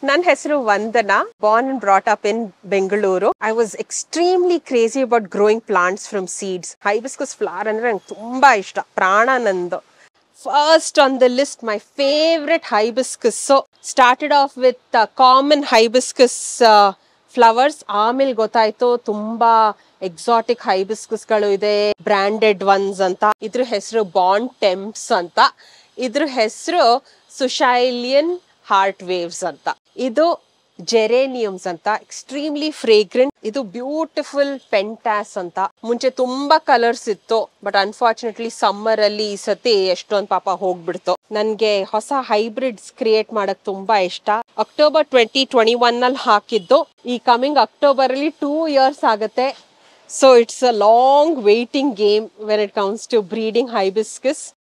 ನನ್ನ ಹೆಸರು Vandana born and brought up in Bengaluru I was extremely crazy about growing plants from seeds hibiscus flower ಅಂದ್ರೆ ನಂಗೆ ತುಂಬಾ ಇಷ್ಟ ಪ್ರಾಣ ನಂದು first on the list my favourite hibiscus started off with common hibiscus flowers ಆಮೇಲೆ ಗೊತ್ತಾಯ್ತು ತುಂಬಾ ಎಕ್ಸಾಟಿಕ್ ಹೈಬಿಸ್ಕಸ್ಗಳು ಇದೆ ಬ್ರಾಂಡೆಡ್ ಒನ್ಸ್ ಅಂತ ಇದ್ರ ಹೆಸರು ಬಾಂಡ್ ಟೆಂಪ್ಸ್ ಅಂತ ಇದ್ರ ಹೆಸರು ಸುಶೈಲಿಯನ್ ಹಾರ್ಟ್ ವೇವ್ಸ್ ಅಂತ ಇದು ಜೆರೇನಿಯಮ್ಸ್ ಅಂತ ಎಕ್ಸ್ಟ್ರೀಮ್ಲಿ ಫ್ರೇಗ್ರೆಂಟ್ ಇದು ಬ್ಯೂಟಿಫುಲ್ ಪೆಂಟಾಸ್ ಅಂತ ಮುಂಚೆ ತುಂಬಾ ಕಲರ್ಸ್ ಇತ್ತು ಬಟ್ ಅನ್ಫಾರ್ಚುನೇಟ್ಲಿ ಸಮ್ಮರ್ ಅಲ್ಲಿ ಈ ಸತಿ ಎಷ್ಟೊಂದ್ ಪಾಪ ಹೋಗ್ಬಿಡ್ತು ನನ್ಗೆ ಹೊಸ ಹೈಬ್ರಿಡ್ಸ್ ಕ್ರಿಯೇಟ್ ಮಾಡಕ್ ತುಂಬಾ ಇಷ್ಟ ಅಕ್ಟೋಬರ್ ಟ್ವೆಂಟಿ ಟ್ವೆಂಟಿ ಒನ್ ಅಲ್ಲಿ ಹಾಕಿದ್ದು ಈ ಕಮಿಂಗ್ ಅಕ್ಟೋಬರ್ ಅಲ್ಲಿ ಟೂ ಇಯರ್ಸ್ ಆಗುತ್ತೆ so it's a long waiting game when it comes to breeding hibiscus